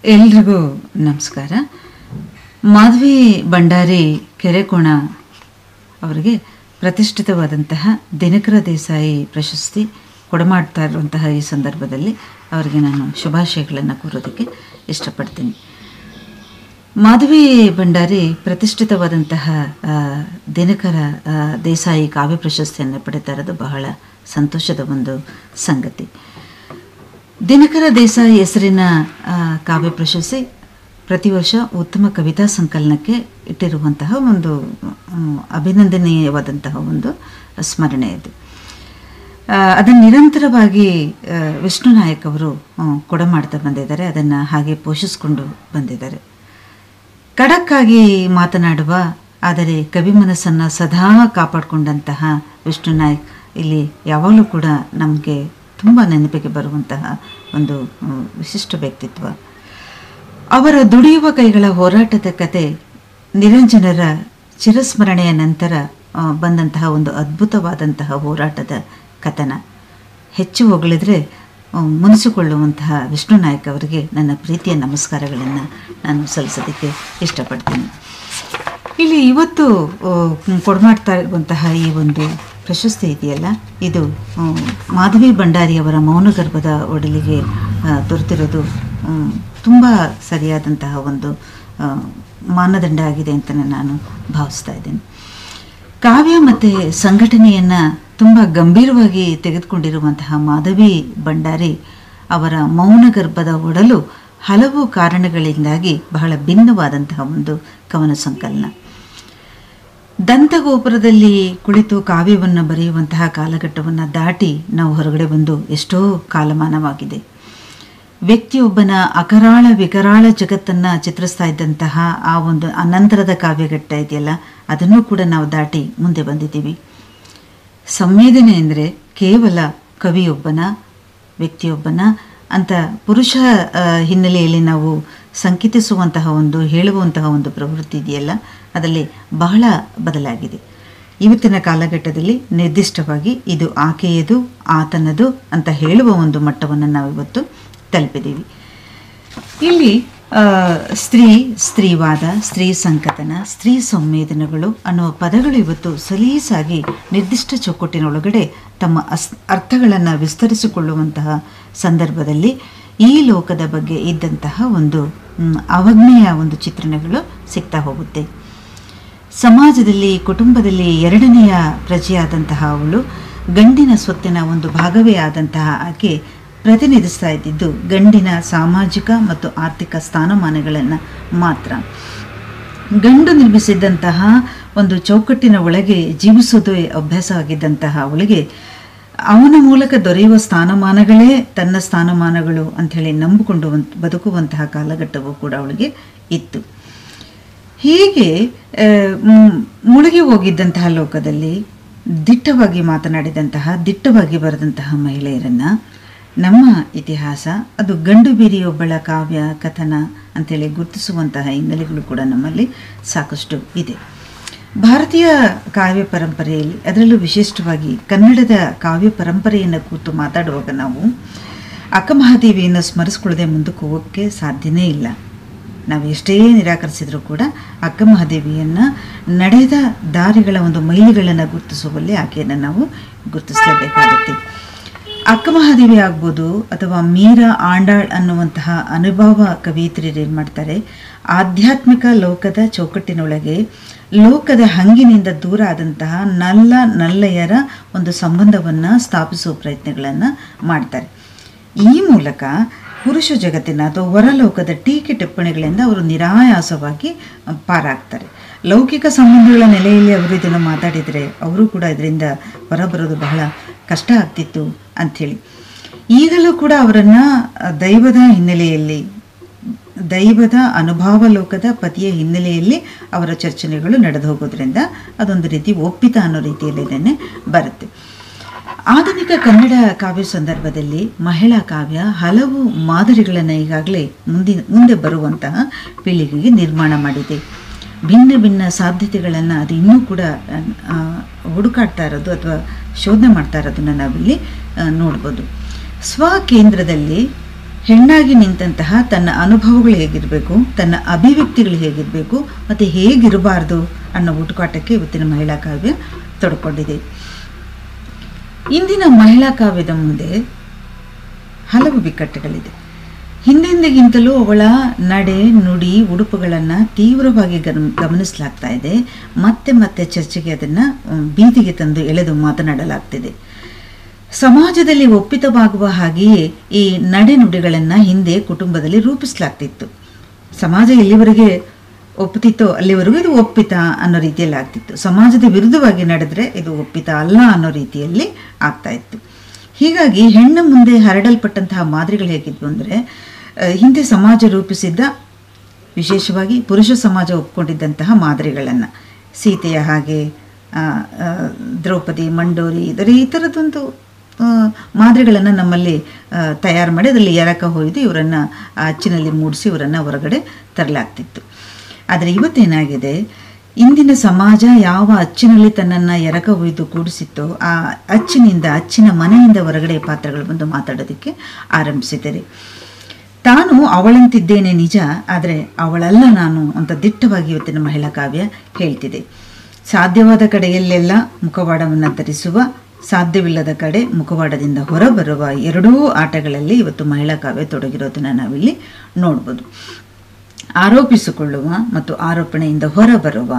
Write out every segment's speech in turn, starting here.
ಎಲ್ರಿಗೂ ನಮಸ್ಕಾರ ಮಾಧವಿ ಭಂಡಾರಿ ಕೆರೆಕೋಣ ಅವರಿಗೆ ಪ್ರತಿಷ್ಠಿತವಾದಂತಹ ದಿನಕರ ದೇಸಾಯಿ ಪ್ರಶಸ್ತಿ ಕೊಡಮಾಡ್ತಾ ಇರುವಂತಹ ಈ ಸಂದರ್ಭದಲ್ಲಿ ಅವರಿಗೆ ನಾನು ಶುಭಾಶಯಗಳನ್ನು ಕೋರೋದಕ್ಕೆ ಇಷ್ಟಪಡ್ತೀನಿ ಮಾಧವಿ ಭಂಡಾರಿ ಪ್ರತಿಷ್ಠಿತವಾದಂತಹ ಆ, ದಿನಕರ ಆ, ದೇಸಾಯಿ ಕಾವ್ಯ ಪ್ರಶಸ್ತಿಯನ್ನು ಪಡಿತಾ ಇರೋದು ಬಹಳ ಸಂತೋಷದ ಒಂದು ಸಂಗತಿ ದಿನಕರ ದೇಸಾಯಿ ಹೆಸರಿನ ಆ, ಕಾವ್ಯ ಪ್ರಶಸ್ತಿ ಪ್ರತಿ ವರ್ಷ ಉತ್ತಮ ಕವಿತಾ ಸಂಕಲನಕ್ಕೆ ಇಟ್ಟಿರುವಂತಹ ಒಂದು ಮ್, ಅಭಿನಂದನೀಯವಾದಂತಹ ಒಂದು ಸ್ಮರಣೆ ಇದು ಆ, ಅದನ್ನು ನಿರಂತರವಾಗಿ ಆ, ವಿಷ್ಣು ನಾಯಕ್ ಅವರು ಆ, ಕೊಡಮಾಡ್ತಾ ಬಂದಿದ್ದಾರೆ ಅದನ್ನು ಹಾಗೆ ಪೋಷಿಸಿಕೊಂಡು ಬಂದಿದ್ದಾರೆ ಖಡಕ್ಕಾಗಿ ಮಾತನಾಡುವ ಆದರೆ ಕವಿ ಮನಸ್ಸನ್ನು ಸದಾ ಕಾಪಾಡಿಕೊಂಡಂತಹ ವಿಷ್ಣು ನಾಯಕ್ ಇಲ್ಲಿ ಯಾವಾಗಲೂ ಕೂಡ ನಮಗೆ ತುಂಬ ನೆನಪಿಗೆ ಬರುವಂತಹ ಒಂದು ಮ್, ವಿಶಿಷ್ಟ ವ್ಯಕ್ತಿತ್ವ ಅವರ ದುಡಿಯುವ ಕೈಗಳ ಹೋರಾಟದ ಕತೆ ನಿರಂಜನರ ಚಿರಸ್ಮರಣೆಯ ನಂತರ ಆ, ಬಂದಂತಹ ಒಂದು ಅದ್ಭುತವಾದಂತಹ ಹೋರಾಟದ ಕಥನ ಹೆಚ್ಚು ಹೊಗಳಿದ್ರೆ ಆ, ಮುನಿಸಿಕೊಳ್ಳುವಂತಹ ವಿಷ್ಣು ನಾಯಕ್ ಅವರಿಗೆ ನನ್ನ ಪ್ರೀತಿಯ ನಮಸ್ಕಾರಗಳನ್ನು ನಾನು ಸಲ್ಲಿಸೋದಕ್ಕೆ ಇಷ್ಟಪಡ್ತೀನಿ ಇಲ್ಲಿ ಇವತ್ತು ಆ, ಕೊಡಮಾಡ್ತಾ ಇರುವಂತಹ ಈ ಒಂದು ಪ್ರಶಸ್ತಿ ಇದೆಯಲ್ಲ ಇದು ಆ, ಮಾಧವಿ ಭಂಡಾರಿಯವರ ಮೌನಗರ್ಭದ ಒಡಲಿಗೆ ಆ, ದೊರೆತಿರೋದು ತುಂಬ ಸರಿಯಾದಂತಹ ಒಂದು ಆ, ಮಾನದಂಡ ಆಗಿದೆ ಅಂತ ನಾನು ಭಾವಿಸ್ತಾ ಇದ್ದೇನೆ ಕಾವ್ಯ ಮತ್ತು ಸಂಘಟನೆಯನ್ನು ತುಂಬ ಗಂಭೀರವಾಗಿ ತೆಗೆದುಕೊಂಡಿರುವಂತಹ ಮಾಧವಿ ಭಂಡಾರಿ ಅವರ ಮೌನಗರ್ಭದ ಒಡಲು ಹಲವು ಕಾರಣಗಳಿಂದಾಗಿ ಬಹಳ ಭಿನ್ನವಾದಂತಹ ಒಂದು ಕವನ ಸಂಕಲನ ದಂತಗೋಪುರದಲ್ಲಿ ಕುಳಿತು ಕಾವ್ಯವನ್ನು ಬರೆಯುವಂತಹ ಕಾಲಘಟ್ಟವನ್ನು ದಾಟಿ ನಾವು ಹೊರಗಡೆ ಬಂದು ಎಷ್ಟೋ ಕಾಲಮಾನವಾಗಿದೆ ವ್ಯಕ್ತಿಯೊಬ್ಬನ ಅಕರಾಳ ವಿಕರಾಳ ಜಗತ್ತನ್ನು ಚಿತ್ರಿಸ್ತಾ ಇದ್ದಂತಹ ಆ ಒಂದು ಅನಂತರದ ಕಾವ್ಯಘಟ್ಟ ಇದೆಯಲ್ಲ ಅದನ್ನು ಕೂಡ ನಾವು ದಾಟಿ ಮುಂದೆ ಬಂದಿದ್ದೀವಿ ಸಂವೇದನೆ ಅಂದರೆ ಕೇವಲ ಕವಿಯೊಬ್ಬನ ವ್ಯಕ್ತಿಯೊಬ್ಬನ ಅಂತ ಪುರುಷ ಆ, ಹಿನ್ನೆಲೆಯಲ್ಲಿ ನಾವು ಸಂಕೇತಿಸುವಂತಹ ಒಂದು ಹೇಳುವಂತಹ ಒಂದು ಪ್ರವೃತ್ತಿ ಇದೆಯಲ್ಲ ಅದರಲ್ಲಿ ಬಹಳ ಬದಲಾಗಿದೆ ಇವತ್ತಿನ ಕಾಲಘಟ್ಟದಲ್ಲಿ ನಿರ್ದಿಷ್ಟವಾಗಿ ಇದು ಆಕೆಯದು ಆತನದು ಅಂತ ಹೇಳುವ ಒಂದು ಮಟ್ಟವನ್ನು ನಾವು ಇವತ್ತು ತಲುಪಿದ್ದೀವಿ ಇಲ್ಲಿ ಆ, ಸ್ತ್ರೀ ಸ್ತ್ರೀವಾದ ಸ್ತ್ರೀ ಸಂಕಥನ ಸ್ತ್ರೀ ಸಂವೇದನೆಗಳು ಅನ್ನುವ ಪದಗಳು ಇವತ್ತು ಸಲೀಸಾಗಿ ನಿರ್ದಿಷ್ಟ ಚೌಕಟ್ಟಿನೊಳಗಡೆ ತಮ್ಮ ಅಸ್ ಅರ್ಥಗಳನ್ನು ವಿಸ್ತರಿಸಿಕೊಳ್ಳುವಂತಹ ಸಂದರ್ಭದಲ್ಲಿ ಈ ಲೋಕದ ಬಗ್ಗೆ ಇದ್ದಂತಹ ಒಂದು ಮ್, ಅವಜ್ಞೆಯ ಒಂದು ಚಿತ್ರಣಗಳು ಸಿಗ್ತಾ ಹೋಗುತ್ತೆ ಸಮಾಜದಲ್ಲಿ ಕುಟುಂಬದಲ್ಲಿ ಎರಡನೆಯ ಪ್ರಜೆಯಾದಂತಹ ಅವಳು ಗಂಡಿನ ಸ್ವತ್ತಿನ ಒಂದು ಭಾಗವೇ ಆದಂತಹ ಆಕೆ ಪ್ರತಿನಿಧಿಸ್ತಾ ಇದ್ದಿದ್ದು ಗಂಡಿನ ಸಾಮಾಜಿಕ ಮತ್ತು ಆರ್ಥಿಕ ಸ್ಥಾನಮಾನಗಳನ್ನು ಮಾತ್ರ ಗಂಡು ನಿರ್ಮಿಸಿದ್ದಂತಹ ಒಂದು ಚೌಕಟ್ಟಿನ ಒಳಗೆ ಜೀವಿಸೋದು ಅಭ್ಯಾಸ ಆಗಿದ್ದಂತಹ ಅವಳಿಗೆ ಅವನ ಮೂಲಕ ದೊರೆಯುವ ಸ್ಥಾನಮಾನಗಳೇ ತನ್ನ ಸ್ಥಾನಮಾನಗಳು ಅಂಥೇಳಿ ನಂಬಿಕೊಂಡು ಬದುಕುವಂತಹ ಕಾಲಘಟ್ಟವೂ ಕೂಡ ಅವಳಿಗೆ ಇತ್ತು ಹೀಗೆ ಆ, ಮ್, ಮುಳುಗಿ ಹೋಗಿದ್ದಂತಹ ಲೋಕದಲ್ಲಿ ದಿಟ್ಟವಾಗಿ ಮಾತನಾಡಿದಂತಹ ದಿಟ್ಟವಾಗಿ ಬರೆದಂತಹ ಮಹಿಳೆಯರನ್ನು ನಮ್ಮ ಇತಿಹಾಸ ಅದು ಗಂಡು ಬೀರಿಯೊಬ್ಬಳ ಕಾವ್ಯ ಕಥನ ಅಂತೇಳಿ ಗುರುತಿಸುವಂತಹ ಹಿನ್ನೆಲೆಗಳು ಕೂಡ ನಮ್ಮಲ್ಲಿ ಸಾಕಷ್ಟು ಇದೆ ಭಾರತೀಯ ಕಾವ್ಯ ಪರಂಪರೆಯಲ್ಲಿ ಅದರಲ್ಲೂ ವಿಶಿಷ್ಟವಾಗಿ ಕನ್ನಡದ ಕಾವ್ಯ ಪರಂಪರೆಯನ್ನು ಕುರಿತು ಮಾತಾಡುವಾಗ ನಾವು ಅಕ್ಕಮಹಾದೇವಿಯನ್ನು ಸ್ಮರಿಸ್ಕೊಳ್ಳದೆ ಮುಂದಕ್ಕೆ ಹೋಗೋಕ್ಕೆ ಸಾಧ್ಯನೇ ಇಲ್ಲ ನಾವು ಎಷ್ಟೇ ನಿರಾಕರಿಸಿದರೂ ಕೂಡ ಅಕ್ಕಮಹಾದೇವಿಯನ್ನು ನಡೆದ ದಾರಿಗಳ ಒಂದು ಮೈಲಿಗಳನ್ನು ಗುರುತಿಸುವಲ್ಲಿ ಆಕೆಯನ್ನು ನಾವು ಗುರುತಿಸಲೇಬೇಕಾಗುತ್ತೆ ಅಕ್ಕಮಹಾದೇವಿ ಆಗ್ಬೋದು ಅಥವಾ ಮೀರಾ ಆಂಡಾಳ್ ಅನ್ನುವಂತಹ ಅನುಭವ ಕವಿಯತ್ರಿಯರು ಏನು ಮಾಡ್ತಾರೆ ಆಧ್ಯಾತ್ಮಿಕ ಲೋಕದ ಚೌಕಟ್ಟಿನೊಳಗೆ ಲೋಕದ ಹಂಗಿನಿಂದ ದೂರ ಆದಂತಹ ನಲ್ಲ ನಲ್ಲೆಯರ ಒಂದು ಸಂಬಂಧವನ್ನು ಸ್ಥಾಪಿಸುವ ಪ್ರಯತ್ನಗಳನ್ನು ಮಾಡ್ತಾರೆ ಈ ಮೂಲಕ ಪುರುಷ ಜಗತ್ತಿನ ಅಥವಾ ಹೊರಲೋಕದ ಟೀಕೆ ಟಿಪ್ಪಣಿಗಳಿಂದ ಅವರು ನಿರಾಯಾಸವಾಗಿ ಪಾರಾಗ್ತಾರೆ ಲೌಕಿಕ ಸಂಬಂಧಗಳ ನೆಲೆಯಲ್ಲಿ ಅವರು ಇದನ್ನು ಮಾತಾಡಿದರೆ ಅವರು ಕೂಡ ಇದರಿಂದ ಹೊರಬರೋದು ಬಹಳ ಕಷ್ಟ ಆಗ್ತಿತ್ತು ಅಂಥೇಳಿ ಈಗಲೂ ಕೂಡ ಅವರನ್ನು ದೈವದ ಹಿನ್ನೆಲೆಯಲ್ಲಿ ದೈವದ ಅನುಭವ ಲೋಕದ ಪತಿಯ ಹಿನ್ನೆಲೆಯಲ್ಲಿ ಅವರ ಚರ್ಚನೆಗಳು ನಡೆದು ಹೋಗೋದ್ರಿಂದ ಅದೊಂದು ರೀತಿ ಒಪ್ಪಿತ ಅನ್ನೋ ರೀತಿಯಲ್ಲಿನೇ ಬರುತ್ತೆ ಆಧುನಿಕ ಕನ್ನಡ ಕಾವ್ಯ ಸಂದರ್ಭದಲ್ಲಿ ಮಹಿಳಾ ಕಾವ್ಯ ಹಲವು ಮಾದರಿಗಳನ್ನು ಈಗಾಗಲೇ ಮುಂದಿನ ಮುಂದೆ ಬರುವಂತಹ ಪೀಳಿಗೆಗೆ ನಿರ್ಮಾಣ ಮಾಡಿದೆ ಭಿನ್ನ ಭಿನ್ನ ಸಾಧ್ಯತೆಗಳನ್ನು ಅದು ಇನ್ನೂ ಕೂಡ ಆ, ಹುಡುಕಾಡ್ತಾ ಇರೋದು ಅಥವಾ ಶೋಧನೆ ಮಾಡ್ತಾ ಇರೋದನ್ನು ನಾವಿಲ್ಲಿ ಆ, ನೋಡ್ಬೋದು ಸ್ವಕೇಂದ್ರದಲ್ಲಿ ಹೆಣ್ಣಾಗಿ ನಿಂತಹ ತನ್ನ ಅನುಭವಗಳು ಹೇಗಿರಬೇಕು ತನ್ನ ಅಭಿವ್ಯಕ್ತಿಗಳು ಹೇಗಿರಬೇಕು ಮತ್ತು ಹೇಗಿರಬಾರ್ದು ಅನ್ನೋ ಹುಟುಕಾಟಕ್ಕೆ ಇವತ್ತಿನ ಮಹಿಳಾ ಕಾವ್ಯ ತೊಡ್ಕೊಂಡಿದೆ ಇಂದಿನ ಮಹಿಳಾ ಕಾವ್ಯದ ಮುಂದೆ ಹಲವು ಬಿಕ್ಕಟ್ಟುಗಳಿದೆ ಹಿಂದೆಂದಿಗಿಂತಲೂ ಅವಳ ನಡೆ ನುಡಿ ಉಡುಪುಗಳನ್ನು ತೀವ್ರವಾಗಿ ಗಮ ಗಮನಿಸಲಾಗ್ತಾ ಇದೆ ಮತ್ತೆ ಮತ್ತೆ ಚರ್ಚೆಗೆ ಅದನ್ನು ಬೀದಿಗೆ ತಂದು ಎಳೆದು ಮಾತನಾಡಲಾಗ್ತಿದೆ ಸಮಾಜದಲ್ಲಿ ಒಪ್ಪಿತವಾಗುವ ಹಾಗೆಯೇ ಈ ನಡೆ ನುಡಿಗಳನ್ನು ಹಿಂದೆ ಕುಟುಂಬದಲ್ಲಿ ರೂಪಿಸಲಾಗ್ತಿತ್ತು ಸಮಾಜ ಎಲ್ಲಿವರೆಗೆ ಒಪ್ಪುತ್ತಿತ್ತೋ ಅಲ್ಲಿವರೆಗೂ ಇದು ಒಪ್ಪಿತ ಅನ್ನೋ ರೀತಿಯಲ್ಲಿ ಆಗ್ತಿತ್ತು ಸಮಾಜದ ವಿರುದ್ಧವಾಗಿ ನಡೆದ್ರೆ ಇದು ಒಪ್ಪಿತ ಅಲ್ಲ ಅನ್ನೋ ರೀತಿಯಲ್ಲಿ ಆಗ್ತಾ ಇತ್ತು ಹೀಗಾಗಿ ಹೆಣ್ಣು ಮುಂದೆ ಹರಡಲ್ಪಟ್ಟಂತಹ ಮಾದರಿಗಳು ಹೇಗಿದ್ವು ಅಂದರೆ ಹಿಂದೆ ಸಮಾಜ ರೂಪಿಸಿದ್ದ ವಿಶೇಷವಾಗಿ ಪುರುಷ ಸಮಾಜ ಒಪ್ಕೊಂಡಿದ್ದಂತಹ ಮಾದರಿಗಳನ್ನು ಸೀತೆಯ ಹಾಗೆ ಆ, ಆ, ದ್ರೌಪದಿ ಮಂಡೋರಿ ಇದರ ಈ ಥರದೊಂದು ಮಾದರಿಗಳನ್ನು ನಮ್ಮಲ್ಲಿ ತಯಾರು ಮಾಡಿ ಅದರಲ್ಲಿ ಎರಕ ಹೊಯ್ದು ಇವರನ್ನು ಅಚ್ಚಿನಲ್ಲಿ ಮೂಡಿಸಿ ಇವರನ್ನು ಹೊರಗಡೆ ತರಲಾಗ್ತಿತ್ತು ಆದರೆ ಇವತ್ತೇನಾಗಿದೆ ಇಂದಿನ ಸಮಾಜ ಯಾವ ಅಚ್ಚಿನಲ್ಲಿ ತನ್ನನ್ನು ಎರಕ ಹೊಯ್ದು ಕೂಡಿಸಿತ್ತೋ ಆ ಅಚ್ಚಿನಿಂದ ಅಚ್ಚಿನ ಮನೆಯಿಂದ ಹೊರಗಡೆ ಪಾತ್ರಗಳು ಬಂದು ಮಾತಾಡೋದಕ್ಕೆ ಆರಂಭಿಸಿದ್ದಾರೆ ತಾನು ಅವಳಂತಿದ್ದೇನೆ ನಿಜ ಆದರೆ ಅವಳಲ್ಲ ನಾನು ಅಂತ ದಿಟ್ಟವಾಗಿ ಇವತ್ತಿನ ಮಹಿಳಾ ಕಾವ್ಯ ಹೇಳ್ತಿದೆ ಸಾಧ್ಯವಾದ ಕಡೆಯಲ್ಲೆಲ್ಲ ಮುಖವಾಡವನ್ನು ಧರಿಸುವ ಸಾಧ್ಯವಿಲ್ಲದ ಕಡೆ ಮುಖವಾಡದಿಂದ ಹೊರಬರುವ ಎರಡೂ ಆಟಗಳಲ್ಲಿ ಇವತ್ತು ಮಹಿಳಾ ಕಾವ್ಯ ತೊಡಗಿರೋದನ್ನು ನಾವಿಲ್ಲಿ ನೋಡ್ಬೋದು ಆರೋಪಿಸಿಕೊಳ್ಳುವ ಮತ್ತು ಆರೋಪಣೆಯಿಂದ ಹೊರಬರುವ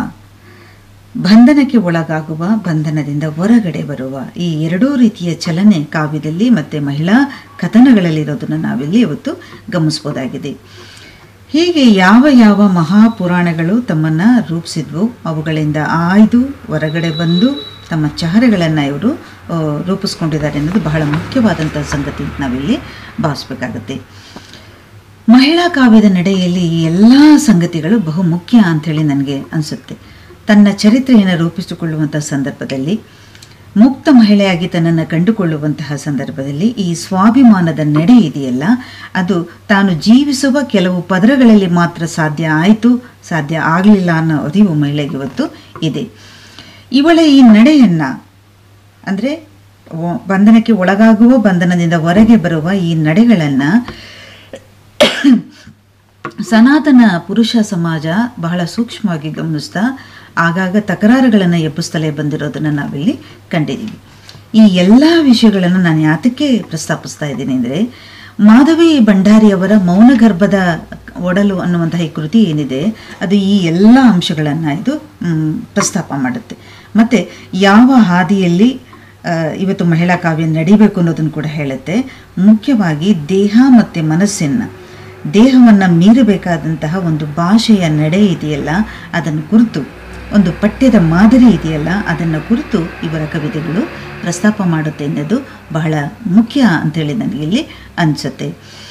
ಬಂಧನಕ್ಕೆ ಒಳಗಾಗುವ ಬಂಧನದಿಂದ ಹೊರಗಡೆ ಬರುವ ಈ ಎರಡೂ ರೀತಿಯ ಚಲನೆ ಕಾವ್ಯದಲ್ಲಿ ಮತ್ತು ಮಹಿಳಾ ಕಥನಗಳಲ್ಲಿರೋದನ್ನು ನಾವಿಲ್ಲಿ ಇವತ್ತು ಗಮನಿಸ್ಬೋದಾಗಿದೆ ಹೀಗೆ ಯಾವ ಯಾವ ಮಹಾಪುರಾಣಗಳು ತಮ್ಮನ್ನು ರೂಪಿಸಿದ್ವು ಅವುಗಳಿಂದ ಆಯ್ದು ಹೊರಗಡೆ ಬಂದು ತಮ್ಮ ಚಹರೆಗಳನ್ನು ಇವರು ಆ, ರೂಪಿಸ್ಕೊಂಡಿದ್ದಾರೆ ಅನ್ನೋದು ಬಹಳ ಮುಖ್ಯವಾದಂಥ ಸಂಗತಿ ಅಂತ ನಾವಿಲ್ಲಿ ಭಾವಿಸ್ಬೇಕಾಗತ್ತೆ ಮಹಿಳಾ ಕಾವ್ಯದ ನಡೆಯಲ್ಲಿ ಈ ಎಲ್ಲ ಸಂಗತಿಗಳು ಬಹು ಮುಖ್ಯ ಅಂಥೇಳಿ ನನಗೆ ಅನಿಸುತ್ತೆ ತನ್ನ ಚರಿತ್ರೆಯನ್ನು ರೂಪಿಸಿಕೊಳ್ಳುವಂಥ ಸಂದರ್ಭದಲ್ಲಿ ಮುಕ್ತ ಮಹಿಳೆಯಾಗಿ ತನ್ನನ್ನು ಕಂಡುಕೊಳ್ಳುವಂತಹ ಸಂದರ್ಭದಲ್ಲಿ ಈ ಸ್ವಾಭಿಮಾನದ ನಡೆ ಇದೆಯಲ್ಲ ಅದು ತಾನು ಜೀವಿಸುವ ಕೆಲವು ಪದರಗಳಲ್ಲಿ ಮಾತ್ರ ಸಾಧ್ಯ ಆಯಿತು ಸಾಧ್ಯ ಆಗಲಿಲ್ಲ ಅನ್ನೋ ಅರಿವು ಮಹಿಳೆಗೆ ಇವತ್ತು ಇದೆ ಇವಳ ಈ ನಡೆಯನ್ನು ಅಂದರೆ ಬಂಧನಕ್ಕೆ ಒಳಗಾಗುವ ಬಂಧನದಿಂದ ಹೊರಗೆ ಬರುವ ಈ ನಡೆಗಳನ್ನು ಸನಾತನ ಪುರುಷ ಸಮಾಜ ಬಹಳ ಸೂಕ್ಷ್ಮವಾಗಿ ಗಮನಿಸ್ತಾ ಆಗಾಗ ತಕರಾರುಗಳನ್ನು ಎಬ್ಬಿಸ್ತಲೇ ಬಂದಿರೋದನ್ನು ನಾವಿಲ್ಲಿ ಕಂಡಿದ್ದೀವಿ ಈ ಎಲ್ಲ ವಿಷಯಗಳನ್ನು ನಾನು ಯಾತಕ್ಕೆ ಪ್ರಸ್ತಾಪಿಸ್ತಾ ಇದ್ದೀನಿ ಅಂದರೆ ಮಾಧವಿ ಭಂಡಾರಿಯವರ ಮೌನಗರ್ಭದ ಒಡಲು ಅನ್ನುವಂತಹ ಈ ಕೃತಿ ಏನಿದೆ ಅದು ಈ ಎಲ್ಲ ಅಂಶಗಳನ್ನು ಇದು ಮ್, ಪ್ರಸ್ತಾಪ ಮಾಡುತ್ತೆ ಮತ್ತು ಯಾವ ಹಾದಿಯಲ್ಲಿ ಆ, ಇವತ್ತು ಮಹಿಳಾ ಕಾವ್ಯ ನಡಿಬೇಕು ಅನ್ನೋದನ್ನು ಕೂಡ ಹೇಳುತ್ತೆ ಮುಖ್ಯವಾಗಿ ದೇಹ ಮತ್ತು ಮನಸ್ಸನ್ನು ದೇಹವನ್ನು ಮೀರಬೇಕಾದಂತಹ ಒಂದು ಭಾಷೆಯ ನಡೆ ಇದೆಯಲ್ಲ ಅದನ್ನು ಕುರಿತು ಒಂದು ಪಠ್ಯದ ಮಾದರಿ ಇದೆಯಲ್ಲ ಅದನ್ನು ಕುರಿತು ಇವರ ಕವಿತೆಗಳು ಪ್ರಸ್ತಾಪ ಮಾಡುತ್ತೆ ಅನ್ನೋದು ಬಹಳ ಮುಖ್ಯ ಅಂತೇಳಿ ನನಗೆ ಇಲ್ಲಿ ಅನಿಸುತ್ತೆ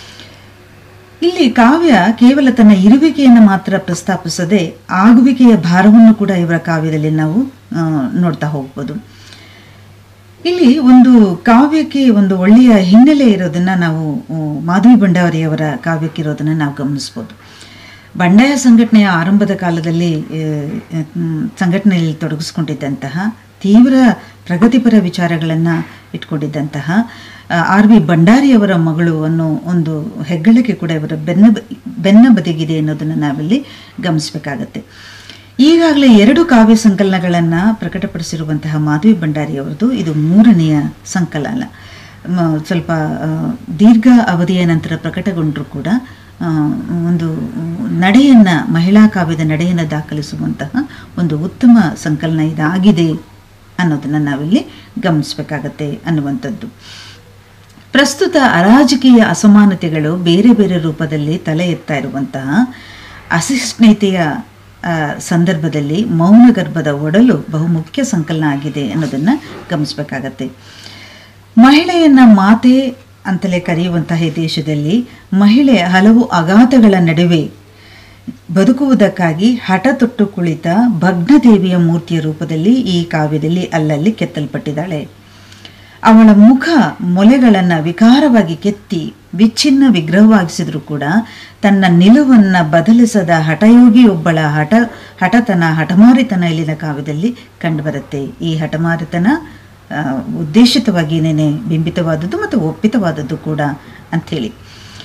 ಇಲ್ಲಿ ಕಾವ್ಯ ಕೇವಲ ತನ್ನ ಇರುವಿಕೆಯನ್ನು ಮಾತ್ರ ಪ್ರಸ್ತಾಪಿಸದೆ ಆಗುವಿಕೆಯ ಭಾರವನ್ನು ಕೂಡ ಇವರ ಕಾವ್ಯದಲ್ಲಿ ನಾವು ಆ, ನೋಡ್ತಾ ಹೋಗ್ಬೋದು ಇಲ್ಲಿ ಒಂದು ಕಾವ್ಯಕ್ಕೆ ಒಂದು ಒಳ್ಳೆಯ ಹಿನ್ನೆಲೆ ಇರೋದನ್ನ ನಾವು ಆ, ಮಾಧವಿ ಭಂಡಾರಿಯವರ ಕಾವ್ಯಕ್ಕೆ ಇರೋದನ್ನ ನಾವು ಗಮನಿಸ್ಬೋದು ಬಂಡಾಯ ಸಂಘಟನೆಯ ಆರಂಭದ ಕಾಲದಲ್ಲಿ ಆ, ಮ್, ಸಂಘಟನೆಯಲ್ಲಿ ತೊಡಗಿಸ್ಕೊಂಡಿದ್ದಂತಹ ತೀವ್ರ ಪ್ರಗತಿಪರ ವಿಚಾರಗಳನ್ನು ಇಟ್ಕೊಂಡಿದ್ದಂತಹ ಆರ್ ವಿ ಭಂಡಾರಿಯವರ ಮಗಳು ಅನ್ನೋ ಒಂದು ಹೆಗ್ಗಳಿಕೆ ಕೂಡ ಇವರ ಬೆನ್ನ ಬ- ಬೆನ್ನ ಬದಿಗಿದೆ ಅನ್ನೋದನ್ನು ನಾವಿಲ್ಲಿ ಗಮನಿಸಬೇಕಾಗತ್ತೆ ಈಗಾಗಲೇ ಎರಡು ಕಾವ್ಯ ಸಂಕಲನಗಳನ್ನು ಪ್ರಕಟಪಡಿಸಿರುವಂತಹ ಮಾಧವಿ ಭಂಡಾರಿಯವರದು ಇದು ಮೂರನೆಯ ಸಂಕಲನ ಮ- ಸ್ವಲ್ಪ ಆ, ದೀರ್ಘ ಅವಧಿಯ ನಂತರ ಪ್ರಕಟಗೊಂಡರೂ ಕೂಡ ಆ, ಒಂದು ನಡೆಯನ್ನು ಮಹಿಳಾ ಕಾವ್ಯದ ನಡೆಯನ್ನು ದಾಖಲಿಸುವಂತಹ ಒಂದು ಉತ್ತಮ ಸಂಕಲನ ಇದಾಗಿದೆ ಅನ್ನೋದನ್ನು ನಾವಿಲ್ಲಿ ಗಮನಿಸಬೇಕಾಗತ್ತೆ ಅನ್ನುವಂಥದ್ದು ಪ್ರಸ್ತುತ ಅರಾಜಕೀಯ ಅಸಮಾನತೆಗಳು ಬೇರೆ ಬೇರೆ ರೂಪದಲ್ಲಿ ತಲೆ ಎತ್ತಾ ಇರುವಂತಹ ಅಸಹಿಷ್ಣುತೆಯ ಆ, ಸಂದರ್ಭದಲ್ಲಿ ಮೌನ ಗರ್ಭದ ಒಡಲು ಬಹುಮುಖ್ಯ ಸಂಕಲನ ಆಗಿದೆ ಅನ್ನೋದನ್ನು ಗಮನಿಸಬೇಕಾಗತ್ತೆ ಮಹಿಳೆಯನ್ನ ಮಾತೆ ಅಂತಲೇ ಕರೆಯುವಂತಹ ಈ ದೇಶದಲ್ಲಿ ಮಹಿಳೆ ಹಲವು ಅಗಾಧಗಳ ನಡುವೆ ಬದುಕುವುದಕ್ಕಾಗಿ ಹಠ ತೊಟ್ಟು ಕುಳಿತ ಭಗ್ನದೇವಿಯ ಮೂರ್ತಿಯ ರೂಪದಲ್ಲಿ ಈ ಕಾವ್ಯದಲ್ಲಿ ಅಲ್ಲಲ್ಲಿ ಕೆತ್ತಲ್ಪಟ್ಟಿದ್ದಾಳೆ ಅವಳ ಮುಖ ಮೊಲೆಗಳನ್ನು ವಿಕಾರವಾಗಿ ಕೆತ್ತಿ ವಿಚ್ಛಿನ್ನ ವಿಗ್ರಹವಾಗಿಸಿದ್ರೂ ಕೂಡ ತನ್ನ ನಿಲುವನ್ನು ಬದಲಿಸದ ಹಠಯೋಗಿಯೊಬ್ಬಳ ಹಠ ಹಠತನ ಹಠಮಾರಿತನ ಇಲ್ಲಿನ ಕಾವ್ಯದಲ್ಲಿ ಕಂಡುಬರುತ್ತೆ ಈ ಹಠಮಾರಿತನ ಆ, ಉದ್ದೇಶಿತವಾಗಿಯೇ ಬಿಂಬಿತವಾದದ್ದು ಮತ್ತು ಒಪ್ಪಿತವಾದದ್ದು ಕೂಡ ಅಂಥೇಳಿ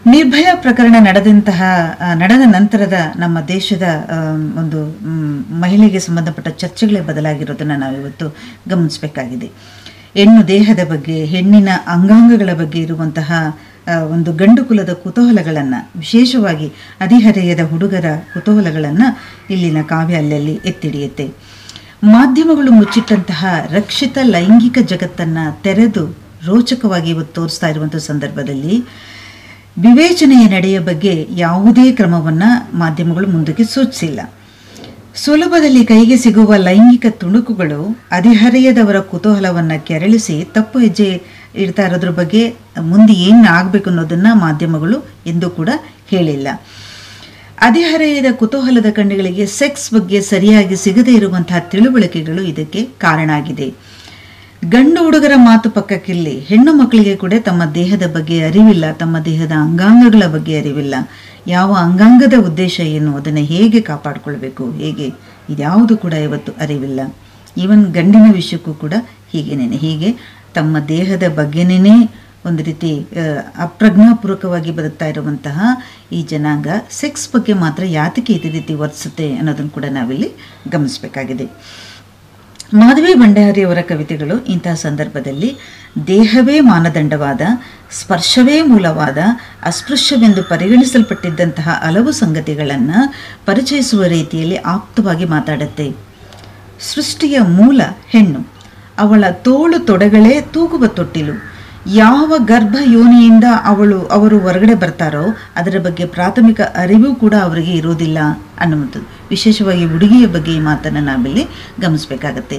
ನಿರ್ಭಯ ಪ್ರಕರಣ ನಡೆದಂತಹ ಆ, ನಡೆದ ನಂತರದ ನಮ್ಮ ದೇಶದ ಆ, ಒಂದು ಮ್, ಮಹಿಳೆಗೆ ಸಂಬಂಧಪಟ್ಟ ಚರ್ಚೆಗಳೇ ಬದಲಾಗಿರೋದನ್ನು ನಾವಿವತ್ತು ಗಮನಿಸಬೇಕಾಗಿದೆ ಹೆಣ್ಣು ದೇಹದ ಬಗ್ಗೆ ಹೆಣ್ಣಿನ ಅಂಗಾಂಗಗಳ ಬಗ್ಗೆ ಇರುವಂತಹ ಆ, ಒಂದು ಗಂಡು ಕುಲದ ಕುತೂಹಲಗಳನ್ನು ವಿಶೇಷವಾಗಿ ಹದಿಹರೆಯದ ಹುಡುಗರ ಕುತೂಹಲಗಳನ್ನು ಇಲ್ಲಿನ ಕಾವ್ಯ ಅಲ್ಲಲ್ಲಿ ಎತ್ತಿಡಿಯುತ್ತೆ ಮಾಧ್ಯಮಗಳು ಮುಚ್ಚಿಟ್ಟಂತಹ ರಕ್ಷಿತ ಲೈಂಗಿಕ ಜಗತ್ತನ್ನು ತೆರೆದು ರೋಚಕವಾಗಿ ಇವತ್ತು ತೋರಿಸ್ತಾ ಇರುವಂಥ ಸಂದರ್ಭದಲ್ಲಿ ವಿವೇಚನೆಯ ನಡೆಯ ಬಗ್ಗೆ ಯಾವುದೇ ಕ್ರಮವನ್ನು ಮಾಧ್ಯಮಗಳು ಮುಂದಕ್ಕೆ ಸೂಚಿಸಿಲ್ಲ ಸುಲಭದಲ್ಲಿ ಕೈಗೆ ಸಿಗುವ ಲೈಂಗಿಕ ತುಣುಕುಗಳು ಹದಿಹರೆಯದವರ ಕುತೂಹಲವನ್ನು ಕೆರಳಿಸಿ ತಪ್ಪು ಹೆಜ್ಜೆ ಇಡ್ತಾ ಇರೋದ್ರ ಬಗ್ಗೆ ಮುಂದೆ ಏನು ಆಗಬೇಕು ಅನ್ನೋದನ್ನು ಮಾಧ್ಯಮಗಳು ಎಂದೂ ಕೂಡ ಹೇಳಿಲ್ಲ ಹದಿಹರೆಯದ ಕುತೂಹಲದ ಕಣ್ಣುಗಳಿಗೆ ಸೆಕ್ಸ್ ಬಗ್ಗೆ ಸರಿಯಾಗಿ ಸಿಗದೇ ಇರುವಂತಹ ತಿಳುವಳಿಕೆಗಳು ಇದಕ್ಕೆ ಕಾರಣ ಆಗಿದೆ ಗಂಡು ಹುಡುಗರ ಮಾತು ಪಕ್ಕಕ್ಕಿಲ್ಲಿ ಹೆಣ್ಣು ಮಕ್ಕಳಿಗೆ ಕೂಡ ತಮ್ಮ ದೇಹದ ಬಗ್ಗೆ ಅರಿವಿಲ್ಲ ತಮ್ಮ ದೇಹದ ಅಂಗಾಂಗಗಳ ಬಗ್ಗೆ ಅರಿವಿಲ್ಲ ಯಾವ ಅಂಗಾಂಗದ ಉದ್ದೇಶ ಏನು ಅದನ್ನು ಹೇಗೆ ಕಾಪಾಡಿಕೊಳ್ಬೇಕು ಹೇಗೆ ಇದ್ಯಾವುದು ಕೂಡ ಇವತ್ತು ಅರಿವಿಲ್ಲ ಈವನ್ ಗಂಡಿನ ವಿಷಯಕ್ಕೂ ಕೂಡ ಹೀಗೇನೇನೆ ಹೀಗೆ ತಮ್ಮ ದೇಹದ ಬಗ್ಗೆನೇ ಒಂದು ರೀತಿ ಆ, ಅಪ್ರಜ್ಞಾಪೂರ್ವಕವಾಗಿ ಬದುಕ್ತಾ ಇರುವಂತಹ ಈ ಜನಾಂಗ ಸೆಕ್ಸ್ ಬಗ್ಗೆ ಮಾತ್ರ ಯಾತಕ್ಕೆ ಇದೇ ರೀತಿ ವರ್ತಿಸುತ್ತೆ ಅನ್ನೋದನ್ನು ಕೂಡ ನಾವಿಲ್ಲಿ ಗಮನಿಸಬೇಕಾಗಿದೆ ಮಾಧವಿ ಭಂಡಾರಿಯವರ ಕವಿತೆಗಳು ಇಂತಹ ಸಂದರ್ಭದಲ್ಲಿ ದೇಹವೇ ಮಾನದಂಡವಾದ ಸ್ಪರ್ಶವೇ ಮೂಲವಾದ ಅಸ್ಪೃಶ್ಯವೆಂದು ಪರಿಗಣಿಸಲ್ಪಟ್ಟಿದ್ದಂತಹ ಹಲವು ಸಂಗತಿಗಳನ್ನು ಪರಿಚಯಿಸುವ ರೀತಿಯಲ್ಲಿ ಆಪ್ತವಾಗಿ ಮಾತಾಡುತ್ತೆ ಸೃಷ್ಟಿಯ ಮೂಲ ಹೆಣ್ಣು ಅವಳ ತೋಳು ತೊಡೆಗಳೇ ತೂಗುವ ತೊಟ್ಟಿಲು ಯಾವ ಗರ್ಭ ಯೋನಿಯಿಂದ ಅವಳು ಅವರು ಹೊರಗಡೆ ಬರ್ತಾರೋ ಅದರ ಬಗ್ಗೆ ಪ್ರಾಥಮಿಕ ಅರಿವು ಕೂಡ ಅವರಿಗೆ ಇರೋದಿಲ್ಲ ಅನ್ನುವಂಥದ್ದು ವಿಶೇಷವಾಗಿ ಹುಡುಗಿಯ ಬಗ್ಗೆ ಈ ಮಾತನ್ನು ನಾವಿಲ್ಲಿ ಗಮನಿಸಬೇಕಾಗತ್ತೆ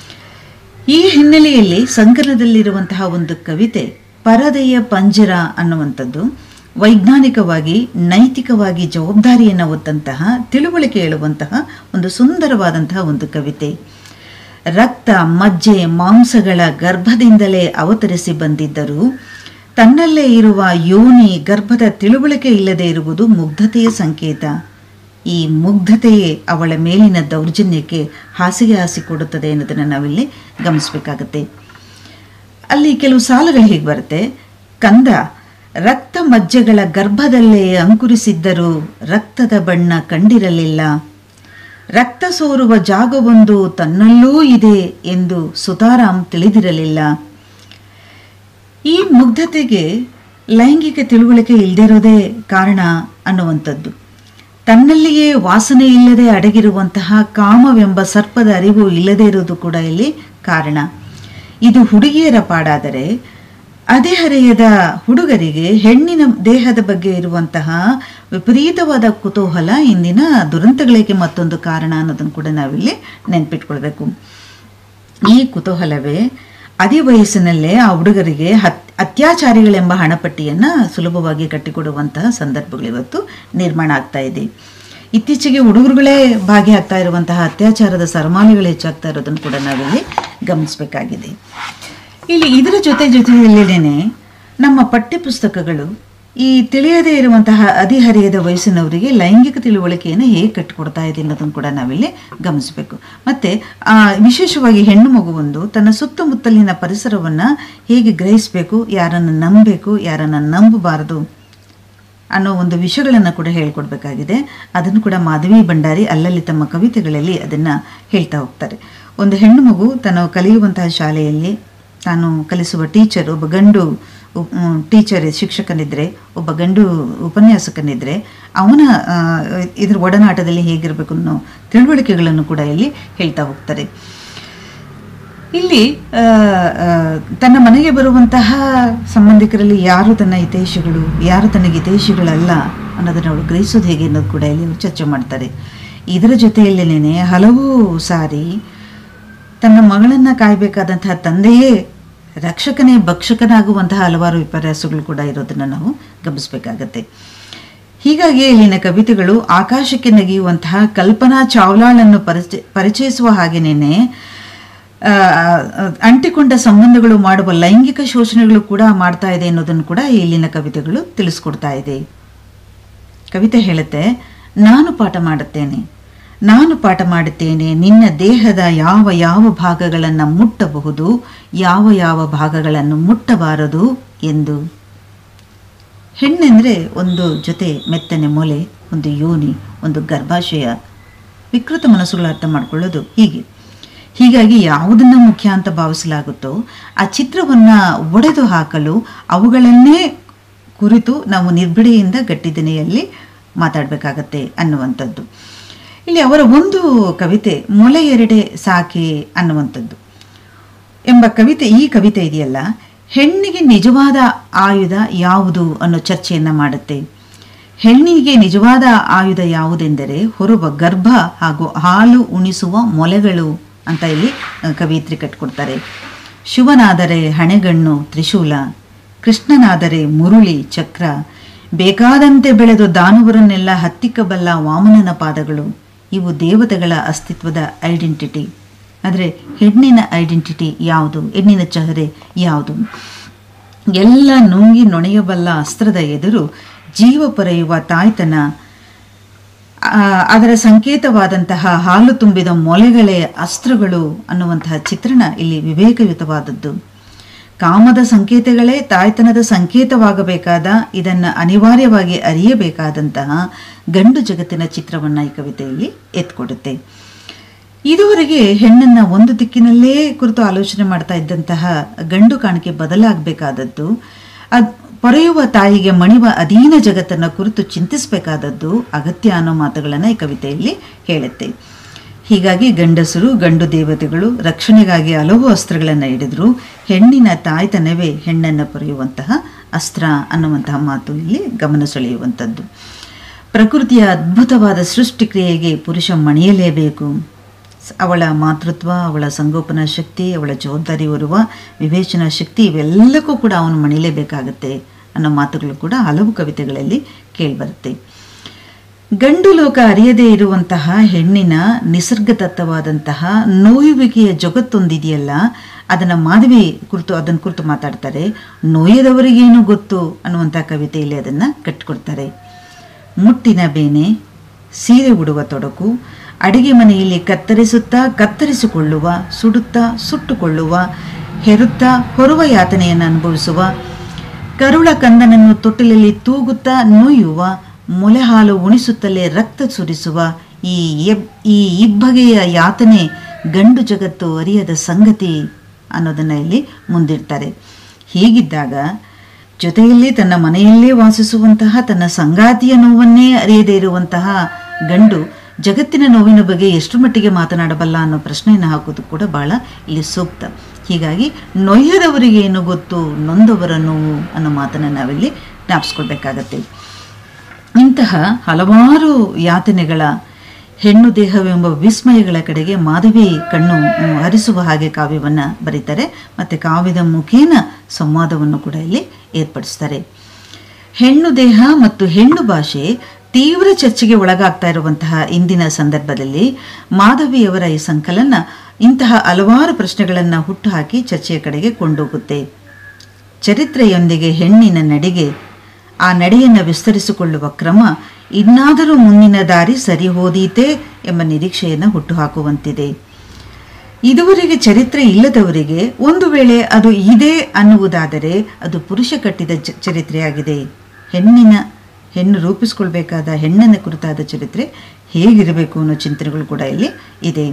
ಈ ಹಿನ್ನೆಲೆಯಲ್ಲಿ ಸಂಕಲನದಲ್ಲಿರುವಂತಹ ಒಂದು ಕವಿತೆ ಪರದೆಯ ಪಂಜರ ಅನ್ನುವಂಥದ್ದು ವೈಜ್ಞಾನಿಕವಾಗಿ ನೈತಿಕವಾಗಿ ಜವಾಬ್ದಾರಿಯನ್ನು ಹೊತ್ತಂತಹ ತಿಳುವಳಿಕೆ ಹೇಳುವಂತಹ ಒಂದು ಸುಂದರವಾದಂತಹ ಒಂದು ಕವಿತೆ ರಕ್ತ ಮಜ್ಜೆ ಮಾಂಸಗಳ ಗರ್ಭದಿಂದಲೇ ಅವತರಿಸಿ ಬಂದಿದ್ದರೂ ತನ್ನಲ್ಲೇ ಇರುವ ಯೋನಿ ಗರ್ಭದ ತಿಳುವಳಿಕೆ ಇಲ್ಲದೆ ಇರುವುದು ಮುಗ್ಧತೆಯ ಸಂಕೇತ ಈ ಮುಗ್ಧತೆಯೇ ಅವಳ ಮೇಲಿನ ದೌರ್ಜನ್ಯಕ್ಕೆ ಹಾಸಿಗೆ ಹಾಸಿಕೊಡುತ್ತದೆ ಅನ್ನೋದನ್ನು ನಾವಿಲ್ಲಿ ಗಮನಿಸಬೇಕಾಗತ್ತೆ ಅಲ್ಲಿ ಕೆಲವು ಸಾಲುಗಳು ಹೀಗೆ ಬರುತ್ತೆ ಕಂದ ರಕ್ತ ಮಜ್ಜೆಗಳ ಗರ್ಭದಲ್ಲೇ ಅಂಕುರಿಸಿದ್ದರೂ ರಕ್ತದ ಬಣ್ಣ ಕಂಡಿರಲಿಲ್ಲ ರಕ್ತ ಸೋರುವ ಜಾಗವೊಂದು ತನ್ನಲ್ಲೂ ಇದೆ ಎಂದು ಸುತಾರಾಮ್ ತಿಳಿದಿರಲಿಲ್ಲ ಈ ಮುಗ್ಧತೆಗೆ ಲೈಂಗಿಕ ತಿಳುವಳಿಕೆ ಇಲ್ಲದಿರೋದೇ ಕಾರಣ ಅನ್ನುವಂಥದ್ದು ತನ್ನಲ್ಲಿಯೇ ವಾಸನೆ ಇಲ್ಲದೆ ಅಡಗಿರುವಂತಹ ಕಾಮವೆಂಬ ಸರ್ಪದ ಅರಿವು ಇಲ್ಲದೇ ಇರುವುದು ಕೂಡ ಇಲ್ಲಿ ಕಾರಣ ಇದು ಹುಡುಗಿಯರ ಪಾಡಾದರೆ ಅದೇ ಹರೆಯದ ಹುಡುಗರಿಗೆ ಹೆಣ್ಣಿನ ದೇಹದ ಬಗ್ಗೆ ಇರುವಂತಹ ವಿಪರೀತವಾದ ಕುತೂಹಲ ಇಂದಿನ ದುರಂತಗಳಿಗೆ ಮತ್ತೊಂದು ಕಾರಣ ಅನ್ನೋದನ್ನು ಕೂಡ ನಾವಿಲ್ಲಿ ನೆನ್ಪಿಟ್ಕೊಳ್ಬೇಕು ಈ ಕುತೂಹಲವೇ ಅದೇ ವಯಸ್ಸಿನಲ್ಲೇ ಆ ಹುಡುಗರಿಗೆ ಹತ್ ಅತ್ಯಾಚಾರಿಗಳೆಂಬ ಹಣಪಟ್ಟಿಯನ್ನು ಸುಲಭವಾಗಿ ಕಟ್ಟಿಕೊಡುವಂತಹ ಸಂದರ್ಭಗಳು ಇವತ್ತು ನಿರ್ಮಾಣ ಆಗ್ತಾ ಇದೆ ಇತ್ತೀಚೆಗೆ ಹುಡುಗರುಗಳೇ ಭಾಗಿಯಾಗ್ತಾ ಇರುವಂತಹ ಅತ್ಯಾಚಾರದ ಸರಮಾಲೆಗಳು ಹೆಚ್ಚಾಗ್ತಾ ಇರೋದನ್ನು ಕೂಡ ನಾವಿಲ್ಲಿ ಗಮನಿಸಬೇಕಾಗಿದೆ ಇಲ್ಲಿ ಇದರ ಜೊತೆ ಜೊತೆಯಲ್ಲೇನೆ ನಮ್ಮ ಪಠ್ಯಪುಸ್ತಕಗಳು ಈ ತಿಳಿಯದೇ ಇರುವಂತಹ ಹದಿಹರಿಯದ ವಯಸ್ಸಿನವರಿಗೆ ಲೈಂಗಿಕ ತಿಳುವಳಿಕೆಯನ್ನು ಹೇಗೆ ಕಟ್ಟಿಕೊಡ್ತಾ ಇದೆ ಅನ್ನೋದನ್ನು ಕೂಡ ನಾವಿಲ್ಲಿ ಗಮನಿಸಬೇಕು ಮತ್ತು ವಿಶೇಷವಾಗಿ ಹೆಣ್ಣು ಮಗುವೊಂದು ತನ್ನ ಸುತ್ತಮುತ್ತಲಿನ ಪರಿಸರವನ್ನು ಹೇಗೆ ಗ್ರಹಿಸಬೇಕು ಯಾರನ್ನು ನಂಬಬೇಕು ಯಾರನ್ನು ನಂಬಬಾರದು ಅನ್ನೋ ಒಂದು ವಿಷಯಗಳನ್ನು ಕೂಡ ಹೇಳ್ಕೊಡ್ಬೇಕಾಗಿದೆ ಅದನ್ನು ಕೂಡ ಮಾಧವಿ ಭಂಡಾರಿ ಅಲ್ಲಲ್ಲಿ ತಮ್ಮ ಕವಿತೆಗಳಲ್ಲಿ ಅದನ್ನು ಹೇಳ್ತಾ ಹೋಗ್ತಾರೆ ಒಂದು ಹೆಣ್ಣು ಮಗು ತಾನು ಕಲಿಯುವಂತಹ ಶಾಲೆಯಲ್ಲಿ ತಾನು ಕಲಿಸುವ ಟೀಚರ್ ಒಬ್ಬ ಗಂಡು ಟೀಚರ್ ಶಿಕ್ಷಕನಿದ್ರೆ ಒಬ್ಬ ಗಂಡು ಉಪನ್ಯಾಸಕನಿದ್ರೆ ಅವನ ಆ, ಇದ್ರ ಒಡನಾಟದಲ್ಲಿ ಹೇಗಿರಬೇಕು ಅನ್ನೋ ತಿಳುವಳಿಕೆಗಳನ್ನು ಕೂಡ ಇಲ್ಲಿ ಹೇಳ್ತಾ ಹೋಗ್ತಾರೆ ಇಲ್ಲಿ ಆ, ಆ, ತನ್ನ ಮನೆಗೆ ಬರುವಂತಹ ಸಂಬಂಧಿಕರಲ್ಲಿ ಯಾರು ತನ್ನ ಹಿತೈಷಿಗಳು ಯಾರು ತನಗೆ ಹಿತೈಷಿಗಳಲ್ಲ ಅನ್ನೋದನ್ನು ಅವಳು ಗ್ರಹಿಸೋದು ಹೇಗೆ ಅನ್ನೋದು ಕೂಡ ಇಲ್ಲಿ ಅವ್ರು ಚರ್ಚೆ ಮಾಡ್ತಾರೆ ಇದರ ಜೊತೆಯಲ್ಲೇನೆ ಹಲವು ಸಾರಿ ತನ್ನ ಮಗಳನ್ನು ಕಾಯಬೇಕಾದಂತಹ ತಂದೆಯೇ ರಕ್ಷಕನೇ ಭಕ್ಷಕನಾಗುವಂತಹ ಹಲವಾರು ವಿಪರ್ಯಾಸಗಳು ಕೂಡ ಇರೋದನ್ನು ನಾವು ಗಮನಿಸಬೇಕಾಗತ್ತೆ ಹೀಗಾಗಿ ಇಲ್ಲಿನ ಕವಿತೆಗಳು ಆಕಾಶಕ್ಕೆ ನಗಿಯುವಂತಹ ಕಲ್ಪನಾ ಚಾವ್ಲಾಳನ್ನು ಪರಿಚಯ ಪರಿಚಯಿಸುವ ಹಾಗೇನೇನೆ ಆ, ಅಂಟಿಕೊಂಡ ಸಂಬಂಧಗಳು ಮಾಡುವ ಲೈಂಗಿಕ ಶೋಷಣೆಗಳು ಕೂಡ ಮಾಡ್ತಾ ಇದೆ ಅನ್ನೋದನ್ನು ಕೂಡ ಇಲ್ಲಿನ ಕವಿತೆಗಳು ತಿಳಿಸ್ಕೊಡ್ತಾ ಇದೆ ಕವಿತೆ ಹೇಳುತ್ತೆ ನಾನು ಪಾಠ ಮಾಡುತ್ತೇನೆ ನಾನು ಪಾಠ ಮಾಡುತ್ತೇನೆ ನಿನ್ನ ದೇಹದ ಯಾವ ಯಾವ ಭಾಗಗಳನ್ನು ಮುಟ್ಟಬಹುದು ಯಾವ ಯಾವ ಭಾಗಗಳನ್ನು ಮುಟ್ಟಬಾರದು ಎಂದು ಹೆಣ್ಣೆಂದರೆ ಒಂದು ಜೊತೆ ಮೆತ್ತನೆ ಮೊಲೆ ಒಂದು ಯೋನಿ ಒಂದು ಗರ್ಭಾಶಯ ವಿಕೃತ ಮನಸ್ಸುಗಳು ಅರ್ಥ ಮಾಡ್ಕೊಳ್ಳೋದು ಹೀಗೆ ಹೀಗಾಗಿ ಯಾವುದನ್ನು ಮುಖ್ಯ ಅಂತ ಭಾವಿಸಲಾಗುತ್ತೋ ಆ ಚಿತ್ರವನ್ನು ಒಡೆದು ಹಾಕಲು ಅವುಗಳನ್ನೇ ಕುರಿತು ನಾವು ನಿರ್ಬಿಡೆಯಿಂದ ಗಟ್ಟಿದನೆಯಲ್ಲಿ ಮಾತಾಡಬೇಕಾಗತ್ತೆ ಅನ್ನುವಂಥದ್ದು ಇಲ್ಲಿ ಅವರ ಒಂದು ಕವಿತೆ ಮೊಲೆ ಎರಡೆ ಸಾಕೆ ಅನ್ನುವಂಥದ್ದು ಎಂಬ ಕವಿತೆ ಈ ಕವಿತೆ ಇದೆಯಲ್ಲ ಹೆಣ್ಣಿಗೆ ನಿಜವಾದ ಆಯುಧ ಯಾವುದು ಅನ್ನೋ ಚರ್ಚೆಯನ್ನು ಮಾಡುತ್ತೆ ಹೆಣ್ಣಿಗೆ ನಿಜವಾದ ಆಯುಧ ಯಾವುದೆಂದರೆ ಹೊರಬ ಗರ್ಭ ಹಾಗೂ ಹಾಲು ಉಣಿಸುವ ಮೊಲೆಗಳು ಅಂತ ಇಲ್ಲಿ ಅಹ್, ಕವಿಯತ್ರಿ ಕಟ್ಕೊಡ್ತಾರೆ ಶಿವನಾದರೆ ಹಣೆಗಣ್ಣು ತ್ರಿಶೂಲ ಕೃಷ್ಣನಾದರೆ ಮುರುಳಿ ಚಕ್ರ ಬೇಕಾದಂತೆ ಬೆಳೆದು ದಾನವರನ್ನೆಲ್ಲ ಹತ್ತಿಕ್ಕಬಲ್ಲ ವಾಮನನ ಪಾದಗಳು ಇವು ದೇವತೆಗಳ ಅಸ್ತಿತ್ವದ ಐಡೆಂಟಿಟಿ ಆದರೆ ಹೆಣ್ಣಿನ ಐಡೆಂಟಿಟಿ ಯಾವುದು ಹೆಣ್ಣಿನ ಚಹರೆ ಯಾವುದು ಎಲ್ಲ ನುಂಗಿ ನೊಣೆಯಬಲ್ಲ ಅಸ್ತ್ರದ ಎದುರು ಜೀವ ಪೊರೆಯುವ ತಾಯ್ತನ ಆ, ಅದರ ಸಂಕೇತವಾದಂತಹ ಹಾಲು ತುಂಬಿದ ಮೊಲೆಗಳೇ ಅಸ್ತ್ರಗಳು ಅನ್ನುವಂತಹ ಚಿತ್ರಣ ಇಲ್ಲಿ ವಿವೇಕಯುತವಾದದ್ದು ಕಾಮದ ಸಂಕೇತಗಳೇ ತಾಯ್ತನದ ಸಂಕೇತವಾಗಬೇಕಾದ ಇದನ್ನು ಅನಿವಾರ್ಯವಾಗಿ ಅರಿಯಬೇಕಾದಂತಹ ಗಂಡು ಜಗತ್ತಿನ ಚಿತ್ರವನ್ನು ಈ ಕವಿತೆಯಲ್ಲಿ ಎತ್ಕೊಡುತ್ತೆ ಇದುವರೆಗೆ ಹೆಣ್ಣನ್ನ ಒಂದು ದಿಕ್ಕಿನಲ್ಲೇ ಕುರಿತು ಆಲೋಚನೆ ಮಾಡ್ತಾ ಇದ್ದಂತಹ ಗಂಡು ಕಾಣಿಕೆ ಬದಲಾಗಬೇಕಾದದ್ದು ಅದ್ ಪೊರೆಯುವ ತಾಯಿಗೆ ಮಣಿವ ಅಧೀನ ಜಗತ್ತನ್ನ ಕುರಿತು ಚಿಂತಿಸಬೇಕಾದದ್ದು ಅಗತ್ಯ ಅನ್ನೋ ಮಾತುಗಳನ್ನು ಈ ಕವಿತೆಯಲ್ಲಿ ಹೇಳುತ್ತೆ ಹೀಗಾಗಿ ಗಂಡಸರು ಗಂಡು ದೇವತೆಗಳು ರಕ್ಷಣೆಗಾಗಿ ಹಲವು ಅಸ್ತ್ರಗಳನ್ನು ಹಿಡಿದ್ರು ಹೆಣ್ಣಿನ ತಾಯ್ತನವೇ ಹೆಣ್ಣನ್ನು ಪೊರೆಯುವಂತಹ ಅಸ್ತ್ರ ಅನ್ನುವಂತಹ ಮಾತು ಇಲ್ಲಿ ಗಮನ ಸೆಳೆಯುವಂಥದ್ದು ಪ್ರಕೃತಿಯ ಅದ್ಭುತವಾದ ಸೃಷ್ಟಿ ಕ್ರಿಯೆಗೆ ಪುರುಷ ಮಣಿಯಲೇಬೇಕು ಸ್- ಅವಳ ಮಾತೃತ್ವ ಅವಳ ಸಂಗೋಪನಾ ಶಕ್ತಿ ಅವಳ ಜವಾಬ್ದಾರಿ ಹೊರುವ ವಿವೇಚನಾ ಶಕ್ತಿ ಇವೆಲ್ಲಕ್ಕೂ ಕೂಡ ಅವನು ಮಣಿಲೇಬೇಕಾಗತ್ತೆ ಅನ್ನೋ ಮಾತುಗಳು ಕೂಡ ಹಲವು ಕವಿತೆಗಳಲ್ಲಿ ಕೇಳಿಬರುತ್ತೆ ಗಂಡು ಲೋಕ ಅರಿಯದೇ ಇರುವಂತಹ ಹೆಣ್ಣಿನ ನಿಸರ್ಗದತ್ತವಾದಂತಹ ನೋಯುವಿಕೆಯ ಜಗತ್ತೊಂದಿದೆಯಲ್ಲ ಅದನ್ನು ಮಾಧವಿ ಕುರಿತು ಅದನ್ನು ಕುರಿತು ಮಾತಾಡ್ತಾರೆ ನೋಯದವರಿಗೇನು ಗೊತ್ತು ಅನ್ನುವಂಥ ಕವಿತೆಯಲ್ಲಿ ಅದನ್ನು ಕಟ್ಟಿಕೊಡ್ತಾರೆ ಮುಟ್ಟಿನ ಬೇನೆ ಸೀರೆ ಉಡುವ ತೊಡಕು ಅಡಿಗೆ ಮನೆಯಲ್ಲಿ ಕತ್ತರಿಸುತ್ತಾ ಕತ್ತರಿಸಿಕೊಳ್ಳುವ ಸುಡುತ್ತಾ ಸುಟ್ಟುಕೊಳ್ಳುವ ಹೆರುತ್ತಾ ಹೊರುವ ಯಾತನೆಯನ್ನು ಅನುಭವಿಸುವ ಕರುಳ ಕಂದನನ್ನು ತೊಟ್ಟಿಲಲ್ಲಿ ತೂಗುತ್ತಾ ನುಯ್ಯುವ ಮೊಲೆ ಹಾಲು ಉಣಿಸುತ್ತಲೇ ರಕ್ತ ಸುರಿಸುವ ಈ ಎಬ್ ಈ ಇಬ್ಬಗೆಯ ಯಾತನೆ ಗಂಡು ಜಗತ್ತು ಅರಿಯದ ಸಂಗತಿ ಅನ್ನೋದನ್ನು ಇಲ್ಲಿ ಮುಂದಿಡ್ತಾರೆ ಹೀಗಿದ್ದಾಗ ಜೊತೆಯಲ್ಲಿ ತನ್ನ ಮನೆಯಲ್ಲೇ ವಾಸಿಸುವಂತಹ ತನ್ನ ಸಂಗಾತಿಯ ನೋವನ್ನೇ ಅರಿಯದೇ ಇರುವಂತಹ ಗಂಡು ಜಗತ್ತಿನ ನೋವಿನ ಬಗ್ಗೆ ಎಷ್ಟು ಮಟ್ಟಿಗೆ ಮಾತನಾಡಬಲ್ಲ ಅನ್ನೋ ಪ್ರಶ್ನೆಯನ್ನು ಹಾಕೋದು ಕೂಡ ಬಹಳ ಇಲ್ಲಿ ಸೂಕ್ತ ಹೀಗಾಗಿ ನೊಯ್ಯದವರಿಗೆ ಏನು ಗೊತ್ತು ನೊಂದವರ ನೋವು ಅನ್ನೋ ಮಾತನ್ನು ನಾವಿಲ್ಲಿ ಜ್ಞಾಪಿಸ್ಕೊಳ್ಬೇಕಾಗತ್ತೆ ಇಂತಹ ಹಲವಾರು ಯಾತನೆಗಳ ಹೆಣ್ಣು ದೇಹವೆಂಬ ವಿಸ್ಮಯಗಳ ಕಡೆಗೆ ಮಾಧವಿ ಕಣ್ಣು ಮ್, ಹರಿಸುವ ಹಾಗೆ ಕಾವ್ಯವನ್ನು ಬರೀತಾರೆ ಮತ್ತು ಕಾವ್ಯದ ಮುಖೇನ ಸಂವಾದವನ್ನು ಕೂಡ ಇಲ್ಲಿ ಏರ್ಪಡಿಸ್ತಾರೆ ಹೆಣ್ಣು ದೇಹ ಮತ್ತು ಹೆಣ್ಣು ಭಾಷೆ ತೀವ್ರ ಚರ್ಚೆಗೆ ಒಳಗಾಗ್ತಾ ಇರುವಂತಹ ಇಂದಿನ ಸಂದರ್ಭದಲ್ಲಿ ಮಾಧವಿಯವರ ಈ ಸಂಕಲನ ಇಂತಹ ಹಲವಾರು ಪ್ರಶ್ನೆಗಳನ್ನು ಹುಟ್ಟುಹಾಕಿ ಚರ್ಚೆಯ ಕಡೆಗೆ ಕೊಂಡೋಗುತ್ತೆ ಚರಿತ್ರೆಯೊಂದಿಗೆ ಹೆಣ್ಣಿನ ನಡೆಗೆ ಆ ನಡೆಯನ್ನು ವಿಸ್ತರಿಸಿಕೊಳ್ಳುವ ಕ್ರಮ ಇನ್ನಾದರೂ ಮುಂದಿನ ದಾರಿ ಸರಿ ಹೋದೀತೆ ಎಂಬ ನಿರೀಕ್ಷೆಯನ್ನು ಹುಟ್ಟುಹಾಕುವಂತಿದೆ ಇದುವರೆಗೆ ಚರಿತ್ರೆ ಇಲ್ಲದವರಿಗೆ ಒಂದು ವೇಳೆ ಅದು ಇದೆ ಅನ್ನುವುದಾದರೆ ಅದು ಪುರುಷ ಕಟ್ಟಿದ ಚ- ಚರಿತ್ರೆಯಾಗಿದೆ ಹೆಣ್ಣಿನ ಹೆಣ್ಣು ರೂಪಿಸ್ಕೊಳ್ಬೇಕಾದ ಹೆಣ್ಣನ್ನು ಕುರಿತಾದ ಚರಿತ್ರೆ ಹೇಗಿರಬೇಕು ಅನ್ನೋ ಚಿಂತನೆಗಳು ಕೂಡ ಇಲ್ಲಿ ಇದೆ